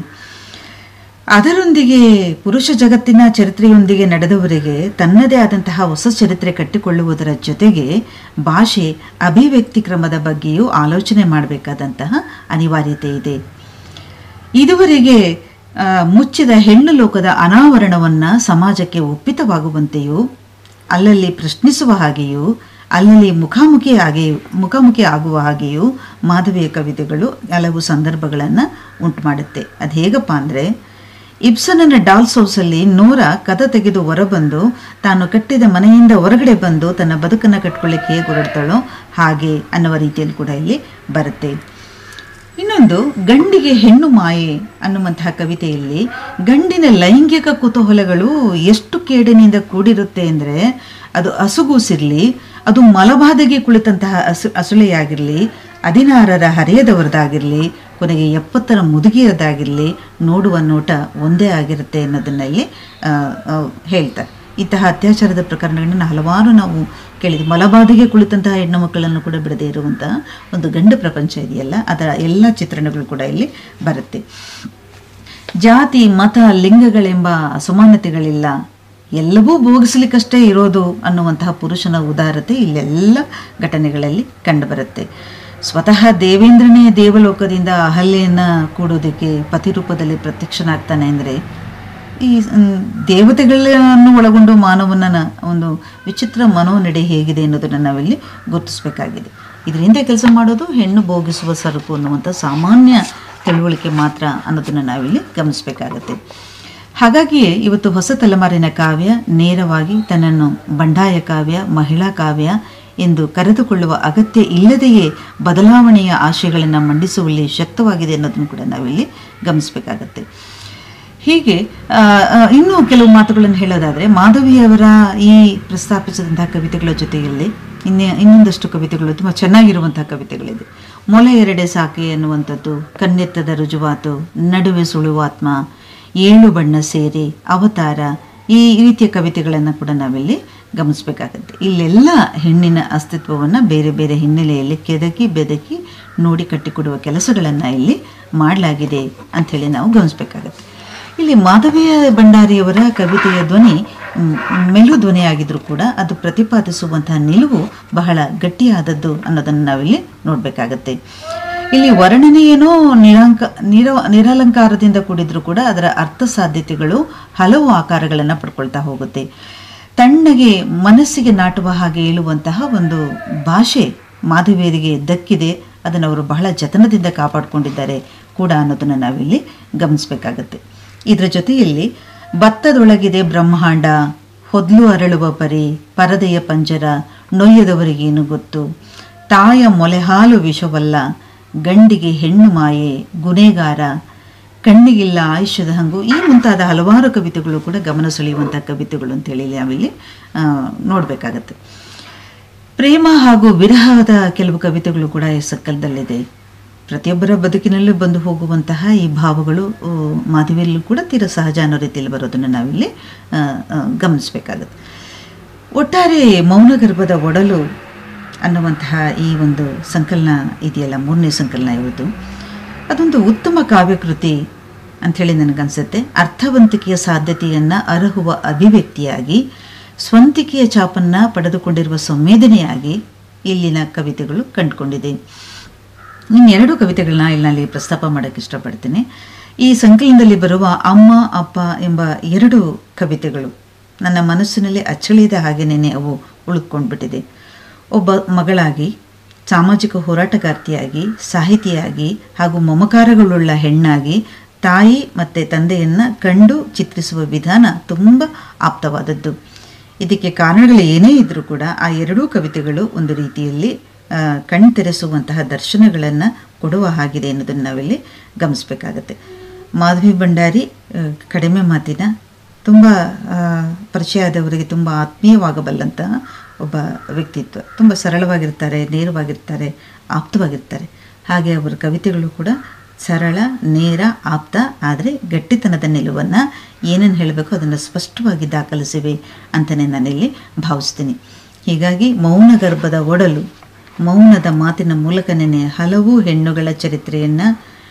ಅದರೊಂದಿಗೆ ಪುರುಷ ಜಗತ್ತಿನ ಚರಿತ್ರೆಯೊಂದಿಗೆ ನಡೆದವರಿಗೆ ತನ್ನದೇ ಆದಂತಹ ಹೊಸ ಚರಿತ್ರೆ ಕಟ್ಟಿಕೊಳ್ಳುವುದರ ಜೊತೆಗೆ ಭಾಷೆ ಅಭಿವ್ಯಕ್ತಿ ಕ್ರಮದ ಬಗ್ಗೆಯೂ ಆಲೋಚನೆ ಮಾಡಬೇಕಾದಂತಹ ಅನಿವಾರ್ಯತೆ ಇದೆ ಇದುವರೆಗೆ ಆ, ಮುಚ್ಚಿದ ಹೆಣ್ಣು ಲೋಕದ ಅನಾವರಣವನ್ನು ಸಮಾಜಕ್ಕೆ ಒಪ್ಪಿತವಾಗುವಂತೆಯೂ ಅಲ್ಲಲ್ಲಿ ಪ್ರಶ್ನಿಸುವ ಹಾಗೆಯೂ ಅಲ್ಲಲ್ಲಿ ಮುಖಾಮುಖಿ ಹಾಗೆ ಮುಖಾಮುಖಿ ಆಗುವ ಹಾಗೆಯೂ ಮಾಧವಿಯ ಕವಿತೆಗಳು ಹಲವು ಸಂದರ್ಭಗಳನ್ನು ಉಂಟು ಮಾಡುತ್ತೆ ಅದು ಹೇಗಪ್ಪ ಅಂದರೆ ಇಬ್ಸನನ ಡಾಲ್ಸ್ ಹೌಸಲ್ಲಿ ನೋರ ಕದ ತೆಗೆದು ಹೊರಬಂದು ತಾನು ಕಟ್ಟಿದ ಮನೆಯಿಂದ ಹೊರಗಡೆ ಬಂದು ತನ್ನ ಬದುಕನ್ನು ಕಟ್ಕೊಳ್ಳಿಕ್ಕೆ ಹೇಗೆ ಹೊರಡ್ತಾಳೋ ಹಾಗೆ ಅನ್ನುವ ರೀತಿಯಲ್ಲಿ ಕೂಡ ಇಲ್ಲಿ ಬರುತ್ತೆ ಇನ್ನೊಂದು ಗಂಡಿಗೆ ಹೆಣ್ಣು ಮಾಯೆ ಅನ್ನುವಂತಹ ಕವಿತೆಯಲ್ಲಿ ಗಂಡಿನ ಲೈಂಗಿಕ ಕುತೂಹಲಗಳು ಎಷ್ಟು ಕೇಡಿನಿಂದ ಕೂಡಿರುತ್ತೆ ಅಂದರೆ ಅದು ಹಸುಗೂಸಿರಲಿ ಅದು ಮಲಬಾಧೆಗೆ ಕುಳಿತಂತಹ ಹಸು ಹಸುಳೆಯಾಗಿರಲಿ ಹದಿನಾರರ ಹರೆಯದವರದಾಗಿರಲಿ ಕೊನೆಗೆ ಎಪ್ಪತ್ತರ ಮುದುಗಿಯರದಾಗಿರಲಿ ನೋಡುವ ನೋಟ ಒಂದೇ ಆಗಿರುತ್ತೆ ಅನ್ನೋದನ್ನ ಇಲ್ಲಿ ಆ, ಆ, ಹೇಳ್ತಾರೆ ಇಂತಹ ಅತ್ಯಾಚಾರದ ಪ್ರಕರಣಗಳನ್ನು ಹಲವಾರು ನಾವು ಕೇಳಿದ್ವಿ ಮಲಬಾದಿಗೆ ಕುಳಿತಂತಹ ಹೆಣ್ಣು ಮಕ್ಕಳನ್ನು ಕೂಡ ಬಿಡದೇ ಇರುವಂತಹ ಒಂದು ಗಂಡು ಪ್ರಪಂಚ ಇದೆಯಲ್ಲ ಅದರ ಎಲ್ಲ ಚಿತ್ರಣಗಳು ಕೂಡ ಇಲ್ಲಿ ಬರುತ್ತೆ ಜಾತಿ ಮತ ಲಿಂಗಗಳೆಂಬ ಅಸಮಾನತೆಗಳಿಲ್ಲ ಎಲ್ಲವೂ ಭೋಗಿಸ್ಲಿಕ್ಕಷ್ಟೇ ಇರೋದು ಅನ್ನುವಂತಹ ಪುರುಷನ ಉದಾರತೆ ಇಲ್ಲೆಲ್ಲ ಘಟನೆಗಳಲ್ಲಿ ಕಂಡುಬರುತ್ತೆ ಸ್ವತಃ ದೇವೇಂದ್ರನೇ ದೇವಲೋಕದಿಂದ ಅಹಲ್ಯೆಯನ್ನು ಕೂಡೋದಕ್ಕೆ ಪತಿರೂಪದಲ್ಲಿ ಪ್ರತ್ಯಕ್ಷನಾಗ್ತಾನೆ ಅಂದರೆ ಈ ಮ್, ದೇವತೆಗಳನ್ನು ಒಳಗೊಂಡು ಮಾನವನ ಒಂದು ವಿಚಿತ್ರ ಮನೋನಡೆ ಹೇಗಿದೆ ಅನ್ನೋದನ್ನು ನಾವಿಲ್ಲಿ ಗುರುತಿಸಬೇಕಾಗಿದೆ ಇದರಿಂದ ಕೆಲಸ ಮಾಡೋದು ಹೆಣ್ಣು ಭೋಗಿಸುವ ಸರಕು ಅನ್ನುವಂಥ ಸಾಮಾನ್ಯ ತಿಳುವಳಿಕೆ ಮಾತ್ರ ಅನ್ನೋದನ್ನು ನಾವಿಲ್ಲಿ ಗಮನಿಸಬೇಕಾಗತ್ತೆ ಹಾಗಾಗಿಯೇ ಇವತ್ತು ಹೊಸ ತಲೆಮಾರಿನ ಕಾವ್ಯ ನೇರವಾಗಿ ತನ್ನನ್ನು ಬಂಡಾಯ ಕಾವ್ಯ ಮಹಿಳಾ ಕಾವ್ಯ ಎಂದು ಕರೆದುಕೊಳ್ಳುವ ಅಗತ್ಯ ಇಲ್ಲದೆಯೇ ಬದಲಾವಣೆಯ ಆಶಯಗಳನ್ನು ಮಂಡಿಸುವಲ್ಲಿ ಶಕ್ತವಾಗಿದೆ ಅನ್ನೋದನ್ನು ಕೂಡ ನಾವಿಲ್ಲಿ ಗಮನಿಸಬೇಕಾಗತ್ತೆ ಹೀಗೆ ಆ, ಆ, ಇನ್ನೂ ಕೆಲವು ಮಾತುಗಳನ್ನು ಹೇಳೋದಾದರೆ ಮಾಧವಿಯವರ ಈ ಪ್ರಸ್ತಾಪಿಸಿದಂತಹ ಕವಿತೆಗಳ ಜೊತೆಯಲ್ಲಿ ಇನ್ನೇ ಇನ್ನೊಂದಷ್ಟು ಕವಿತೆಗಳು ತುಂಬ ಚೆನ್ನಾಗಿರುವಂತಹ ಕವಿತೆಗಳಿದೆ ಮೊಲೆ ಎರಡೆ ಸಾಕೆ ಅನ್ನುವಂಥದ್ದು ಕನ್ನೆತ್ತದ ರುಜುವಾತು ನಡುವೆ ಸುಳುವಾತ್ಮ ಏಳು ಬಣ್ಣ ಸೇರಿ ಅವತಾರ ಈ ರೀತಿಯ ಕವಿತೆಗಳನ್ನು ಕೂಡ ನಾವಿಲ್ಲಿ ಗಮನಿಸಬೇಕಾಗತ್ತೆ ಇಲ್ಲೆಲ್ಲ ಹೆಣ್ಣಿನ ಅಸ್ತಿತ್ವವನ್ನು ಬೇರೆ ಬೇರೆ ಹಿನ್ನೆಲೆಯಲ್ಲಿ ಕೆದಕಿ ಬೆದಕಿ ನೋಡಿ ಕಟ್ಟಿಕೊಡುವ ಕೆಲಸಗಳನ್ನು ಇಲ್ಲಿ ಮಾಡಲಾಗಿದೆ ಅಂಥೇಳಿ ನಾವು ಗಮನಿಸಬೇಕಾಗತ್ತೆ ಇಲ್ಲಿ ಮಾಧವೀಯ ಭಂಡಾರಿಯವರ ಕವಿತೆಯ ಧ್ವನಿ ಮ್, ಮೆಲು ಧ್ವನಿಯಾಗಿದ್ರೂ ಕೂಡ ಅದು ಪ್ರತಿಪಾದಿಸುವಂತಹ ನಿಲುವು ಬಹಳ ಗಟ್ಟಿಯಾದದ್ದು ಅನ್ನೋದನ್ನು ನಾವಿಲ್ಲಿ ನೋಡಬೇಕಾಗತ್ತೆ ಇಲ್ಲಿ ವರ್ಣನೆ ಏನೋ ನಿರಾಂಕ ನಿರ ನಿರಲಂಕಾರದಿಂದ ಕೂಡಿದ್ರೂ ಕೂಡ ಅದರ ಅರ್ಥ ಸಾಧ್ಯತೆಗಳು ಹಲವು ಆಕಾರಗಳನ್ನು ಪಡ್ಕೊಳ್ತಾ ಹೋಗುತ್ತೆ ತಣ್ಣಗೆ ಮನಸ್ಸಿಗೆ ನಾಟುವ ಹಾಗೆ ಹೇಳುವಂತಹ ಒಂದು ಭಾಷೆ ಮಾಧವಿಯರಿಗೆ ದಕ್ಕಿದೆ ಅದನ್ನು ಅವರು ಬಹಳ ಜತನದಿಂದ ಕಾಪಾಡಿಕೊಂಡಿದ್ದಾರೆ ಕೂಡ ಅನ್ನೋದನ್ನು ನಾವಿಲ್ಲಿ ಗಮನಿಸಬೇಕಾಗತ್ತೆ ಇದರ ಜೊತೆಯಲ್ಲಿ ಭತ್ತದೊಳಗಿದೆ ಬ್ರಹ್ಮಾಂಡ ಹೊದ್ಲು ಅರಳುವ ಪರಿ ಪರದೆಯ ಪಂಜರ ನೊಯ್ಯದವರಿಗೇನು ಗೊತ್ತು ತಾಯ ಮೊಲೆಹಾಲು ವಿಷವಲ್ಲ ಗಂಡಿಗೆ ಹೆಣ್ಣು ಮಾಯೆ ಗುನೇಗಾರ ಕಣ್ಣಿಗಿಲ್ಲ ಆಯುಷ್ಯದ ಹಂಗು ಈ ಮುಂತಾದ ಹಲವಾರು ಕವಿತೆಗಳು ಕೂಡ ಗಮನ ಸೆಳೆಯುವಂಥ ಕವಿತೆಗಳು ಅಂತೇಳಿ ನಾವಿಲ್ಲಿ ನೋಡಬೇಕಾಗತ್ತೆ ಪ್ರೇಮ ಹಾಗೂ ವಿರಹದ ಕೆಲವು ಕವಿತೆಗಳು ಕೂಡ ಈ ಸಕ್ಕಲದಲ್ಲಿದೆ ಪ್ರತಿಯೊಬ್ಬರ ಬದುಕಿನಲ್ಲೂ ಬಂದು ಹೋಗುವಂತಹ ಈ ಭಾವಗಳು ಆ, ಮಾಧವಿಯಲ್ಲೂ ಕೂಡ ತೀರ ಸಹಜ ಅನ್ನೋ ರೀತಿಯಲ್ಲಿ ಬರೋದನ್ನು ನಾವಿಲ್ಲಿ ಆ, ಆ, ಗಮನಿಸಬೇಕಾಗುತ್ತೆ ಒಟ್ಟಾರೆ ಮೌನಗರ್ಭದ ಒಡಲು ಅನ್ನುವಂತಹ ಈ ಒಂದು ಸಂಕಲನ ಇದೆಯಲ್ಲ ಮೂರನೇ ಸಂಕಲನ ಇವತ್ತು ಅದೊಂದು ಉತ್ತಮ ಕಾವ್ಯಕೃತಿ ಅಂಥೇಳಿ ನನಗನ್ಸುತ್ತೆ ಅರ್ಥವಂತಿಕೆಯ ಸಾಧ್ಯತೆಯನ್ನು ಅರಹುವ ಅಭಿವ್ಯಕ್ತಿಯಾಗಿ ಸ್ವಂತಿಕೆಯ ಛಾಪನ್ನು ಪಡೆದುಕೊಂಡಿರುವ ಸಂವೇದನೆಯಾಗಿ ಇಲ್ಲಿನ ಕವಿತೆಗಳು ಕಂಡುಕೊಂಡಿದೆ ಇನ್ನೆರಡು ಕವಿತೆಗಳನ್ನ ಇಲ್ಲಿ ಪ್ರಸ್ತಾಪ ಮಾಡೋಕ್ಕೆ ಇಷ್ಟಪಡ್ತೀನಿ ಈ ಸಂಕಲನದಲ್ಲಿ ಬರುವ ಅಮ್ಮ ಅಪ್ಪ ಎಂಬ ಎರಡು ಕವಿತೆಗಳು ನನ್ನ ಮನಸ್ಸಿನಲ್ಲಿ ಅಚ್ಚಳಿಯದ ಹಾಗೆನೇ ಅವು ಉಳಿದುಕೊಂಡ್ಬಿಟ್ಟಿದೆ ಒಬ್ಬ ಮಗಳಾಗಿ ಸಾಮಾಜಿಕ ಹೋರಾಟಗಾರ್ತಿಯಾಗಿ ಸಾಹಿತಿಯಾಗಿ ಹಾಗೂ ಮಮಕಾರಗಳುಳ್ಳ ಹೆಣ್ಣಾಗಿ ತಾಯಿ ಮತ್ತು ತಂದೆಯನ್ನು ಕಂಡು ಚಿತ್ರಿಸುವ ವಿಧಾನ ತುಂಬ ಆಪ್ತವಾದದ್ದು ಇದಕ್ಕೆ ಕಾರಣಗಳು ಏನೇ ಇದ್ದರೂ ಕೂಡ ಆ ಎರಡೂ ಕವಿತೆಗಳು ಒಂದು ರೀತಿಯಲ್ಲಿ ಆ, ಕಣ್ತೆರೆಸುವಂತಹ ದರ್ಶನಗಳನ್ನು ಕೊಡುವ ಹಾಗಿದೆ ಅನ್ನೋದನ್ನು ನಾವಿಲ್ಲಿ ಗಮನಿಸಬೇಕಾಗತ್ತೆ ಮಾಧವಿ ಭಂಡಾರಿ ಆ, ಕಡಿಮೆ ಮಾತಿನ ತುಂಬ ಆ, ಪರಿಚಯ ಆದವರಿಗೆ ತುಂಬ ಆತ್ಮೀಯವಾಗಬಲ್ಲಂತಹ ಒಬ್ಬ ವ್ಯಕ್ತಿತ್ವ ತುಂಬ ಸರಳವಾಗಿರ್ತಾರೆ ನೇರವಾಗಿರ್ತಾರೆ ಆಪ್ತವಾಗಿರ್ತಾರೆ ಹಾಗೆ ಅವರ ಕವಿತೆಗಳು ಕೂಡ ಸರಳ ನೇರ ಆಪ್ತ ಆದರೆ ಗಟ್ಟಿತನದ ನಿಲುವನ್ನು ಏನೇನು ಹೇಳಬೇಕು ಅದನ್ನು ಸ್ಪಷ್ಟವಾಗಿ ದಾಖಲಿಸಿವೆ ಅಂತಲೇ ನಾನಿಲ್ಲಿ ಭಾವಿಸ್ತೀನಿ ಹೀಗಾಗಿ ಮೌನ ಗರ್ಭದ ಒಡಲು ಮೌನದ ಮಾತಿನ ಮೂಲಕನೇ ಹಲವು ಹೆಣ್ಣುಗಳ ಚರಿತ್ರೆಯನ್ನು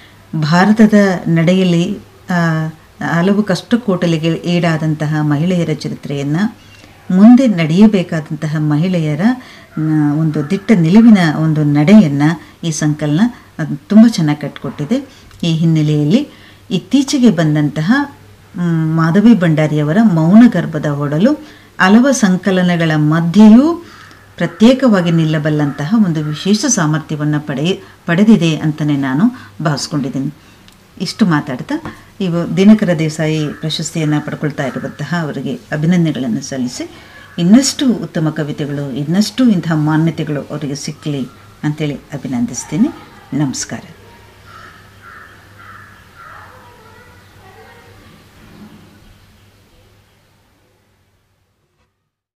ಭಾರತದ ನಡೆಯಲ್ಲಿ ಆ, ಹಲವು ಕಷ್ಟಕೋಟಲಿಗೆ ಈಡಾದಂತಹ ಮಹಿಳೆಯರ ಚರಿತ್ರೆಯನ್ನು ಮುಂದೆ ನಡೆಯಬೇಕಾದಂತಹ ಮಹಿಳೆಯರ ಆ, ಒಂದು ದಿಟ್ಟ ನಿಲುವಿನ ಒಂದು ನಡೆಯನ್ನು ಈ ಸಂಕಲನ ಅದು ತುಂಬ ಚೆನ್ನಾಗಿ ಕಟ್ಟಿಕೊಟ್ಟಿದೆ ಈ ಹಿನ್ನೆಲೆಯಲ್ಲಿ ಇತ್ತೀಚೆಗೆ ಬಂದಂತಹ ಮ್, ಮಾಧವಿ ಭಂಡಾರಿಯವರ ಮೌನ ಗರ್ಭದ ಒಡಲು ಹಲವ ಸಂಕಲನಗಳ ಮಧ್ಯೆಯೂ ಪ್ರತ್ಯೇಕವಾಗಿ ನಿಲ್ಲಬಲ್ಲಂತಹ ಒಂದು ವಿಶೇಷ ಸಾಮರ್ಥ್ಯವನ್ನು ಪಡೆ ಪಡೆದಿದೆ ಅಂತಲೇ ನಾನು ಭಾವಿಸ್ಕೊಂಡಿದ್ದೀನಿ ಇಷ್ಟು ಮಾತಾಡ್ತಾ ಇವು ದಿನಕರ ದೇಸಾಯಿ ಪ್ರಶಸ್ತಿಯನ್ನು ಪಡ್ಕೊಳ್ತಾ ಇರುವಂತಹ ಅವರಿಗೆ ಅಭಿನಂದನೆಗಳನ್ನು ಸಲ್ಲಿಸಿ ಇನ್ನಷ್ಟು ಉತ್ತಮ ಕವಿತೆಗಳು ಇನ್ನಷ್ಟು ಇಂತಹ ಮಾನ್ಯತೆಗಳು ಅವರಿಗೆ ಸಿಕ್ಕಲಿ ಅಂತೇಳಿ ಅಭಿನಂದಿಸ್ತೀನಿ ನಮಸ್ಕಾರ